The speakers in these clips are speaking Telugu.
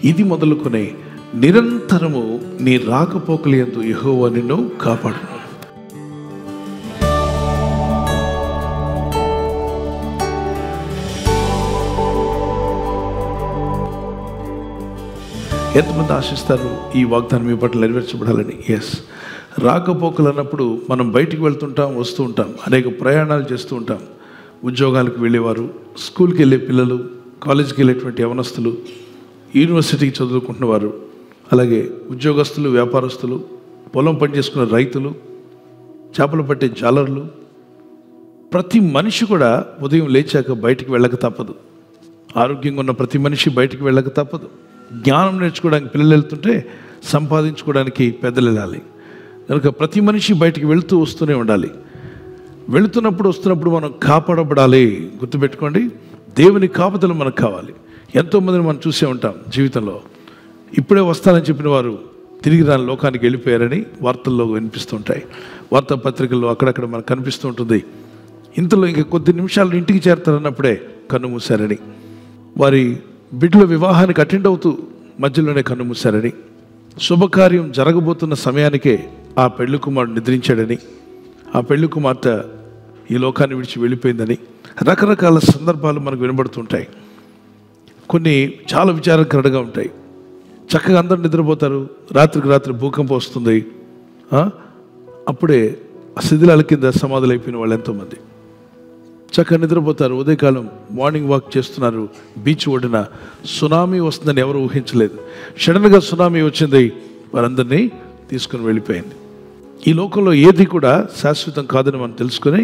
ఇది మొదలుకొని నిరంతరము నీ రాకపోకలు ఎందు యెహోవా నిన్ను కాపాడు ఎంతమంది ఆశిస్తారు ఈ వాగ్దానం మీ పట్ల నెరవేర్చబడాలని ఎస్ రాకపోకలు అన్నప్పుడు మనం బయటికి వెళ్తుంటాం వస్తూ ఉంటాం అనేక ప్రయాణాలు చేస్తూ ఉంటాం ఉద్యోగాలకు వెళ్ళేవారు స్కూల్కి వెళ్ళే పిల్లలు కాలేజీకి వెళ్ళేటువంటి యవనస్తులు యూనివర్సిటీకి చదువుకుంటున్నవారు అలాగే ఉద్యోగస్తులు వ్యాపారస్తులు పొలం పని చేసుకున్న రైతులు చేపలు పట్టే జాలర్లు ప్రతి మనిషి కూడా ఉదయం లేచాక బయటికి వెళ్ళక తప్పదు ఆరోగ్యంగా ఉన్న ప్రతి మనిషి బయటికి వెళ్ళక తప్పదు జ్ఞానం నేర్చుకోవడానికి పిల్లలు వెళ్తుంటే సంపాదించుకోవడానికి పెద్దలు వెళ్ళాలి కనుక ప్రతి మనిషి బయటికి వెళ్తూ వస్తూనే ఉండాలి వెళుతున్నప్పుడు వస్తున్నప్పుడు మనం కాపాడబడాలి గుర్తుపెట్టుకోండి దేవుని కాపుదల మనకు కావాలి ఎంతోమందిని మనం చూసే ఉంటాం జీవితంలో ఇప్పుడే వస్తానని చెప్పిన వారు తిరిగి రాని లోకానికి వెళ్ళిపోయారని వార్తల్లో వినిపిస్తుంటాయి వార్తాపత్రికల్లో అక్కడక్కడ మనకు కనిపిస్తూ ఉంటుంది ఇంతలో ఇంక కొద్ది నిమిషాలు ఇంటికి చేరతారన్నప్పుడే కన్ను మూశారని వారి బిడ్డల వివాహానికి అటెండ్ అవుతూ మధ్యలోనే కన్ను మూశారని శుభకార్యం జరగబోతున్న సమయానికే ఆ పెళ్లి కుమారుడు నిద్రించాడని ఆ పెళ్లి కుమార్తె ఈ లోకాన్ని విడిచి వెళ్ళిపోయిందని రకరకాల సందర్భాలు మనకు వినబడుతుంటాయి కొన్ని చాలా విచారకరంగా ఉంటాయి చక్కగా అందరు నిద్రపోతారు రాత్రికి రాత్రి భూకంపం వస్తుంది ఆ? అప్పుడే ఆ శిథిలాల కింద సమాధులు అయిపోయిన వాళ్ళు ఎంతోమంది చక్కగా నిద్రపోతారు ఉదయకాలం మార్నింగ్ వాక్ చేస్తున్నారు బీచ్ ఒడిన సునామీ వస్తుందని ఎవరు ఊహించలేదు సడన్గా సునామీ వచ్చింది వారందరినీ తీసుకుని వెళ్ళిపోయింది ఈ లోకంలో ఏది కూడా శాశ్వతం కాదని మనం తెలుసుకొని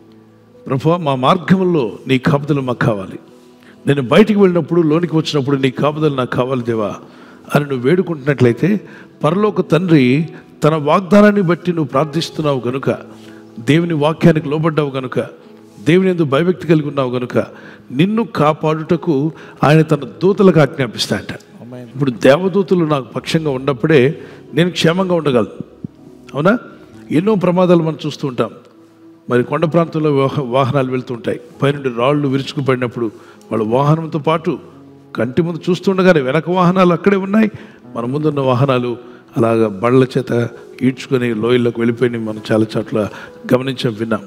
ప్రభు మా మార్గంలో నీ కాపుదలు మాకు కావాలి నేను బయటికి వెళ్ళినప్పుడు లోనికి వచ్చినప్పుడు నీ కాపుదలు నాకు కావాలి దేవా అని నువ్వు వేడుకుంటున్నట్లయితే పరలోక తండ్రి తన వాగ్దానాన్ని బట్టి నువ్వు ప్రార్థిస్తున్నావు గనుక దేవుని వాక్యానికి లోబడ్డావు గనుక దేవుని ఎందు భయభక్తి కలిగి ఉన్నావు గనుక నిన్ను కాపాడుటకు ఆయన తన దూతలకు ఆజ్ఞాపిస్తాడట ఇప్పుడు దేవదూతలు నాకు పక్షంగా ఉన్నప్పుడే నేను క్షేమంగా ఉండగలను అవునా ఎన్నో ప్రమాదాలు మనం చూస్తూ ఉంటాం మరి కొండ ప్రాంతంలో వాహ- వాహనాలు వెళ్తుంటాయి పైనుండి రాళ్ళు విరుచుకు పడినప్పుడు వాళ్ళ వాహనంతో పాటు కంటి ముందు చూస్తుండగానే వెనక వాహనాలు అక్కడే ఉన్నాయి మన ముందున్న వాహనాలు అలాగ బళ్ళ చేత ఈడ్చుకొని లోయల్లోకి వెళ్ళిపోయి మనం చాలా చోట్ల గమనించాం విన్నాం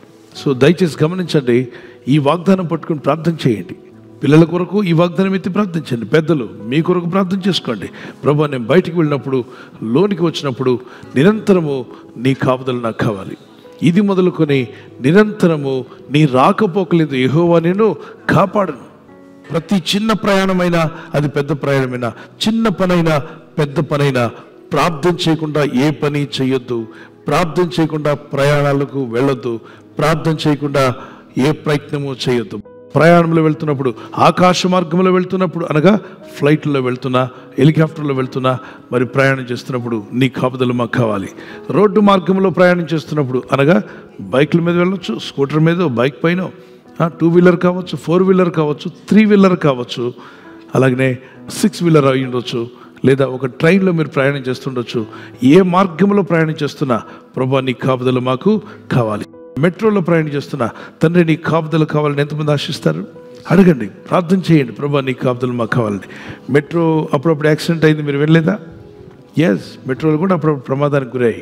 సో దయచేసి గమనించండి ఈ వాగ్దానం పట్టుకుని ప్రార్థన చేయండి పిల్లల కొరకు ఈ వాగ్దానం ఎత్తి ప్రార్థించండి పెద్దలు మీ కొరకు ప్రార్థన చేసుకోండి ప్రభు నేను బయటికి వెళ్ళినప్పుడు లోనికి వచ్చినప్పుడు నిరంతరము నీ కాపుదలు నాకు కావాలి ఇది మొదలుకొని నిరంతరము నీ రాకపోకలేదు యెహోవా నేను కాపాడను ప్రతి చిన్న ప్రయాణమైనా అది పెద్ద ప్రయాణమైనా చిన్న పనైనా పెద్ద పనైనా ప్రార్థన చేయకుండా ఏ పని చేయొద్దు ప్రార్థన చేయకుండా ప్రయాణాలకు వెళ్ళొద్దు ప్రార్థన చేయకుండా ఏ ప్రయత్నము చేయొద్దు ప్రయాణంలో వెళ్తున్నప్పుడు ఆకాశ మార్గంలో వెళ్తున్నప్పుడు అనగా ఫ్లైట్లో వెళ్తున్నా హెలికాప్టర్లో వెళ్తున్నా మరి ప్రయాణం చేస్తున్నప్పుడు నీ కాపుదలు మాకు కావాలి రోడ్డు మార్గంలో ప్రయాణం చేస్తున్నప్పుడు అనగా బైక్ల మీద వెళ్ళొచ్చు స్కూటర్ మీద బైక్ పైన టూ వీలర్ కావచ్చు ఫోర్ వీలర్ కావచ్చు త్రీ వీలర్ కావచ్చు అలాగనే సిక్స్ వీలర్ అయి ఉండొచ్చు లేదా ఒక ట్రైన్లో మీరు ప్రయాణం చేస్తుండొచ్చు ఏ మార్గంలో ప్రయాణం చేస్తున్నా ప్రభా నీ కాపుదలు మాకు కావాలి మెట్రోలో ప్రయాణం చేస్తున్నా తండ్రి నీ కాపుదలు కావాలని ఎంతమంది ఆశిస్తారు అడగండి ప్రార్థన చేయండి ప్రభా నీ కాపుదలు మాకు కావాలని మెట్రో అప్పుడప్పుడు యాక్సిడెంట్ అయింది మీరు వెళ్ళలేదా ఎస్ మెట్రోలు కూడా అప్పుడప్పుడు ప్రమాదానికి గురయ్యాయి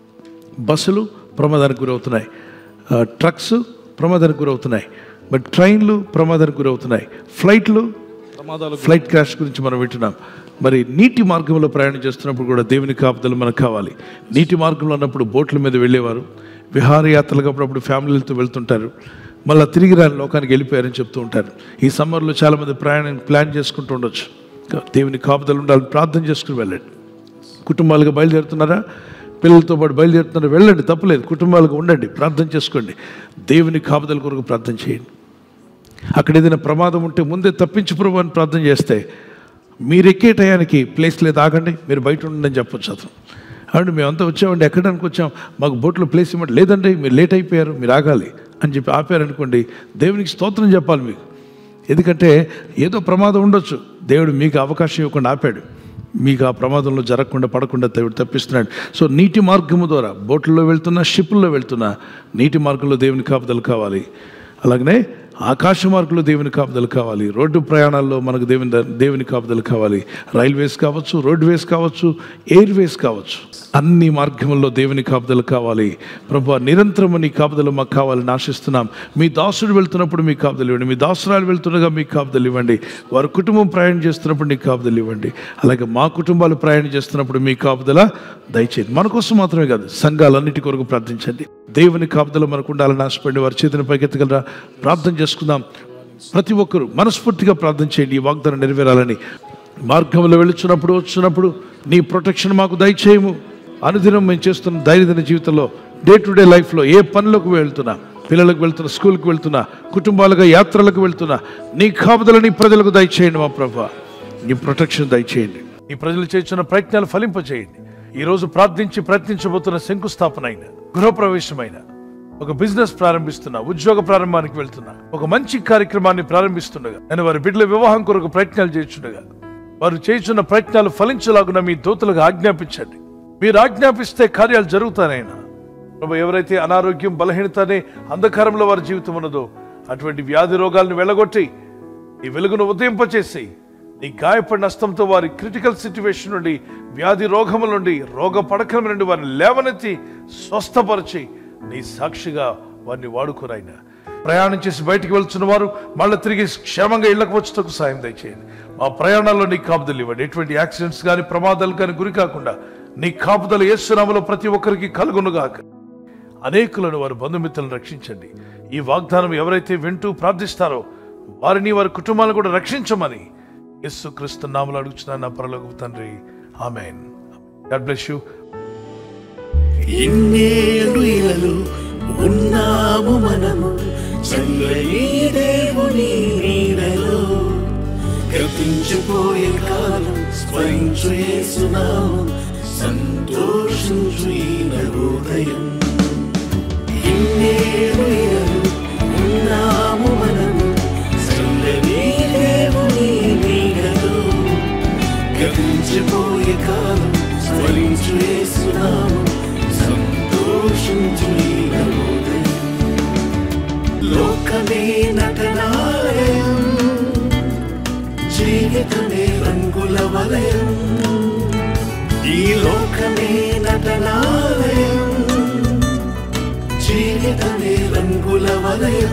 బస్సులు ప్రమాదానికి గురవుతున్నాయి ఆ, ట్రక్స్ ప్రమాదానికి గురవుతున్నాయి మరి ట్రైన్లు ప్రమాదానికి గురవుతున్నాయి ఫ్లైట్లు ఫ్లైట్ క్రాష్ గురించి మనం వింటున్నాం మరి నీటి మార్గంలో ప్రయాణం చేస్తున్నప్పుడు కూడా దేవుని కాపుదలు మనకు కావాలి నీటి మార్గంలో ఉన్నప్పుడు బోట్ల మీద వెళ్ళేవారు విహారయాత్రలకు అప్పుడప్పుడు ఫ్యామిలీలతో వెళ్తుంటారు మళ్ళీ తిరిగి రాని లోకానికి వెళ్ళిపోయారని చెప్తూ ఉంటారు ఈ సమ్మర్లో చాలామంది ప్రయాణం ప్లాన్ చేసుకుంటూ ఉండొచ్చు దేవుని కాపుదలు ఉండాలని ప్రార్థన చేసుకుని వెళ్ళండి కుటుంబాలుగా బయలుదేరుతున్నారా పిల్లలతో పాటు బయలుదేరుతున్నారా వెళ్ళండి తప్పలేదు కుటుంబాలుగా ఉండండి ప్రార్థన చేసుకోండి దేవుని కాపుదల కొరకు ప్రార్థన చేయండి అక్కడ ఏదైనా ప్రమాదం ఉంటే ముందే తప్పించు ప్రభు అని ప్రార్థన చేస్తే మీరు ఎక్కే టయానికి ప్లేస్ లేదు ఆగండి మీరు బయట ఉండండి అని చెప్పొచ్చు అతను అవును మేమంతా వచ్చామండి ఎక్కడానికి వచ్చాం మాకు బోట్లో ప్లేస్ ఇవ్వండి లేదండి మీరు లేట్ అయిపోయారు మీరు ఆగాలి అని చెప్పి ఆపారనుకోండి దేవునికి స్తోత్రం చెప్పాలి మీకు ఎందుకంటే ఏదో ప్రమాదం ఉండొచ్చు దేవుడు మీకు అవకాశం ఇవ్వకుండా ఆపాడు మీకు ఆ ప్రమాదంలో జరగకుండా పడకుండా దేవుడు తప్పిస్తున్నాడు సో నీటి మార్గము ద్వారా బోట్లలో వెళ్తున్నా షిప్పుల్లో వెళ్తున్నా నీటి మార్గంలో దేవుని కాపుదలు కావాలి అలాగనే ఆకాశ మార్గంలో దేవుని కాపుదలు కావాలి రోడ్డు ప్రయాణాల్లో మనకు దేవుని ద- దేవుని కాపుదలు కావాలి రైల్వేస్ కావచ్చు రోడ్వేస్ కావచ్చు ఎయిర్వేస్ కావచ్చు అన్ని మార్గముల్లో దేవుని కాపుదలు కావాలి ప్రభు నిరంతరం నీ కాపుదలు మాకు కావాలని ఆశిస్తున్నాం మీ దాసుడు వెళ్తున్నప్పుడు మీ కాపుదలు ఇవ్వండి మీ దాసురాలు వెళ్తుండగా మీ కాపుదలు ఇవ్వండి వారి కుటుంబం ప్రయాణం చేస్తున్నప్పుడు నీ కాపుదలు ఇవ్వండి అలాగే మా కుటుంబాలు ప్రయాణం చేస్తున్నప్పుడు మీ కాపుదల దయచేయండి మన కోసం మాత్రమే కాదు సంఘాలన్నిటి కొరకు ప్రార్థించండి దేవుని కాపుదల మనకు ఉండాలని ఆశపడి వారి చేతిని పైకెత్తగలరా ప్రార్థన చేసుకుందాం ప్రతి ఒక్కరూ మనస్ఫూర్తిగా ప్రార్థన చేయండి ఈ వాగ్దానం నెరవేరాలని మార్గంలో వెళుచున్నప్పుడు వచ్చినప్పుడు నీ ప్రొటెక్షన్ మాకు దయచేయము అనుదినం మేము చేస్తున్న దైనందిన జీవితంలో డే టు డే లైఫ్లో ఏ పనులకు వెళ్తున్నా పిల్లలకు వెళ్తున్నా స్కూల్కి వెళ్తున్నా కుటుంబాలుగా యాత్రలకు వెళ్తున్నా నీ కాపుదల నీ ప్రజలకు దయచేయండి మా ప్రభా నీ ప్రొటెక్షన్ దయచేయండి ఈ ప్రజలు చేస్తున్న ప్రయత్నాలు ఫలింపచేయండి ఈ రోజు ప్రార్థించి ప్రయత్నించబోతున్న శంకుస్థాపన అయిన గృహప్రవేశమైన ఒక బిజినెస్ ప్రారంభిస్తున్నా ఉద్యోగ ప్రారంభానికి వెళ్తున్నా ఒక మంచి కార్యక్రమాన్ని ప్రారంభిస్తుండగా నేను వారి బిడ్డల వివాహం కొరకు ప్రయత్నాలు చేస్తుండగా వారు చేస్తున్న ప్రయత్నాలు ఫలించలాగున మీ దూతలకు ఆజ్ఞాపించండి మీరు ఆజ్ఞాపిస్తే కార్యాలు జరుగుతానైనా ప్రభు ఎవరైతే అనారోగ్యం బలహీనత అనే అంధకారంలో వారి జీవితం ఉన్నదో అటువంటి వ్యాధి రోగాలను వెళ్ళగొట్టి ఈ వెలుగును ఉదయింపచేసి నీ గాయపడిన హస్తంతో వారి క్రిటికల్ సిచ్యువేషన్ నుండి వ్యాధి రోగముల నుండి రోగ పడకల నుండి వారిని లేవనెత్తి స్వస్థపరిచి నీ సాక్షిగా వారిని వాడుకోరాయన ప్రయాణం చేసి బయటికి వెళ్తున్న వారు మళ్ళీ తిరిగి క్షేమంగా ఇళ్లకు వచ్చేటకు సాయం దయచేయండి మా ప్రయాణాల్లో నీ కాపుదలు ఇవ్వండి ఎటువంటి యాక్సిడెంట్స్ కానీ ప్రమాదాలు కానీ గురి కాకుండా నీ కాపుదలు ఏసునామలో ప్రతి ఒక్కరికి కలుగునుగాక అనేకులను వారి బంధుమిత్రులను రక్షించండి ఈ వాగ్దానం ఎవరైతే వింటూ ప్రార్థిస్తారో వారిని వారి కుటుంబాలను కూడా రక్షించమని యేసు క్రీస్తు నామలు అడుగుచున్నాను నా పరలోక తండ్రి ఆమెన్ గాడ్ బ్లెస్ యూ ఇన్నేళ్ళు ఇలలు ఉన్నాము మనము చల్లని దేవుని నీడలో గతించిపోయే కాలం స్మరించు యేసునామం సంతోషించు ఈ నవోదయం ఇన్నేళ్ళు ఇలలు ఉన్నాము మనము చల్లని దేవుని నీడలో గతించిపోయే కాలం స్మరించు యేసునామం సంతోషించు ఈ నవోదయం లోకమే నటనాలయం జీవితమే రంగుల వలయం ఈ లోకమే నటనాలయం జీవితమే రంగుల వలయం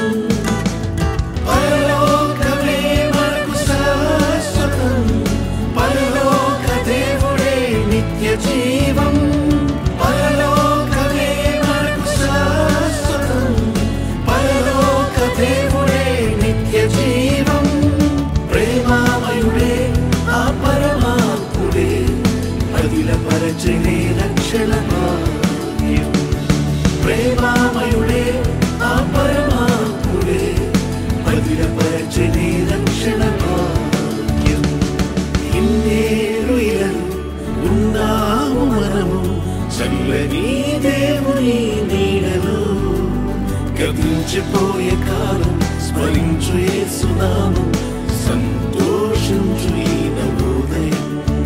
పరలోకమే మనకు శాశ్వతం పరలోక దేవుడే నిత్య జీవం పరలోకమే మనకు శాశ్వతం పరలోక దేవుడే నిత్య జీవం ప్రేమామయుడే ఆ పరమాత్ముడే అదిల పరచనే రక్షణ భాగ్యం ప్రేమామయుడే ఆ పరమాత్ముడే అదిల పరచనే రక్షణ భాగ్యం ఇన్నేరు ఇలలు ఉన్నాము మనము చల్లని దేవుని నీడలో గతించిపోయే కాలం స్మరించు యేసునామం సంతోషించు ఈ నవోదయం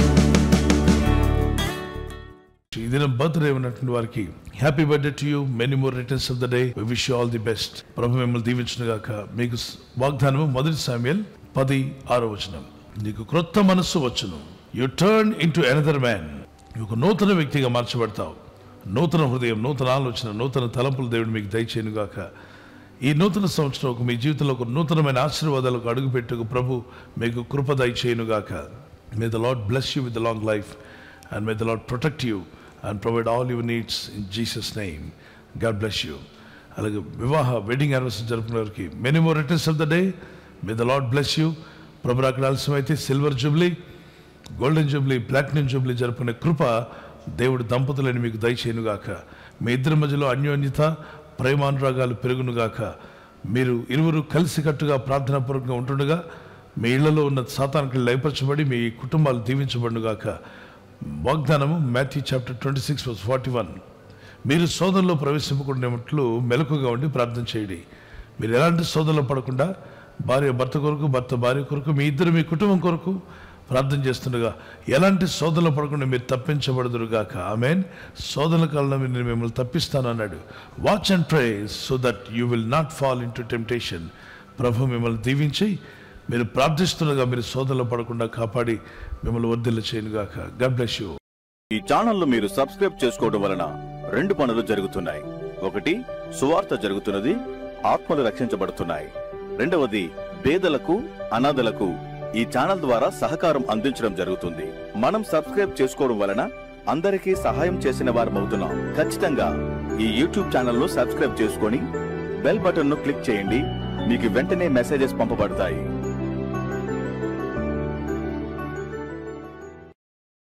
ఈ దినం బర్త్డే ఉన్నటువంటి వారికి happy birthday to you many more returns of the day wish you all the best ప్రభు మిమ్మల్ని దీవించిన గాక మీకు స్- వాగ్దానము మొదటి సామ్యల్ పది ఆరో వచనం నీకు క్రొత్త మనస్సు వచ్చును you turn into another man ఒక నూతన వ్యక్తిగా మార్చబడతావు నూతన హృదయం నూతన ఆలోచన నూతన తలంపులు దేవుడు మీకు దయచేయను గాక ఈ నూతన సంవత్సరం ఒక మీ జీవితంలో ఒక నూతనమైన ఆశీర్వాదాలకు అడుగుపెట్టుకు ప్రభు మీకు కృప దయచేయను గాక may the lord bless you with the long life and may the lord protect you and provide all your needs in Jesus name God bless you అలాగే వివాహ వెడ్డింగ్ యానివర్సరీ జరుపుకునే వారికి many more returns of the day may the lord bless you ప్రభు అక్కడ ఆలస్యమైతే silver jubilee golden jubilee platinum jubilee జరుపుకునే కృప దేవుడు దంపతులని మీకు దయచేయనుగాక మీ ఇద్దరి మధ్యలో అన్యోన్యత ప్రేమానురాగాలు పెరుగునుగాక మీరు ఇరువురు కలిసికట్టుగా ప్రార్థనాపూర్వకంగా ఉంటుండగా మీ ఇళ్లలో ఉన్న సాతానికి లయపరచబడి మీ కుటుంబాలు దీవించబడునుగాక వాగ్దానము Matthew chapter twenty six forty one మీరు సోదరులో ప్రవేశింపకుండాట్లు మెలకుగా ఉండి ప్రార్థన చేయండి మీరు ఎలాంటి సోదరులో పడకుండా భార్య భర్త కొరకు భర్త భార్య కొరకు మీ ఇద్దరు మీ కుటుంబం కొరకు ప్రార్థన చేస్తుండగా ఎలాంటి శోధనలో పడకుండా మీరు తప్పించబడదురుగాక ఆమెన్ శోధన కాలంలో నేను మిమ్మల్ని తప్పిస్తాను అన్నాడు watch and pray so that you will not fall into temptation ప్రభు మిమ్మల్ని దీవించి మీరు ప్రార్థిస్తుండగా మీరు సోదరులు పడకుండా కాపాడి మిమ్మల్ని వర్ధిల్ల చేయనుగాక గాడ్ బ్లెస్ యూ ఈ ఛానల్ మీరు సబ్స్క్రైబ్ చేసుకోవడం వలన రెండు పనులు జరుగుతున్నాయి ఒకటి సువార్త జరుగుతున్నది ఆత్మలు రక్షించబడుతున్నాయి రెండవది పేదలకు అనాథలకు ఈ ఛానల్ ద్వారా సహకారం అందించడం జరుగుతుంది మనం సబ్స్క్రైబ్ చేసుకోవడం వలన అందరికీ సహాయం చేసిన వారం అవుతున్నాం ఖచ్చితంగా ఈ యూట్యూబ్ ఛానల్ ను సబ్స్క్రైబ్ చేసుకొని బెల్ బటన్ ను క్లిక్ చేయండి మీకు వెంటనే మెసేజెస్ పంపబడతాయి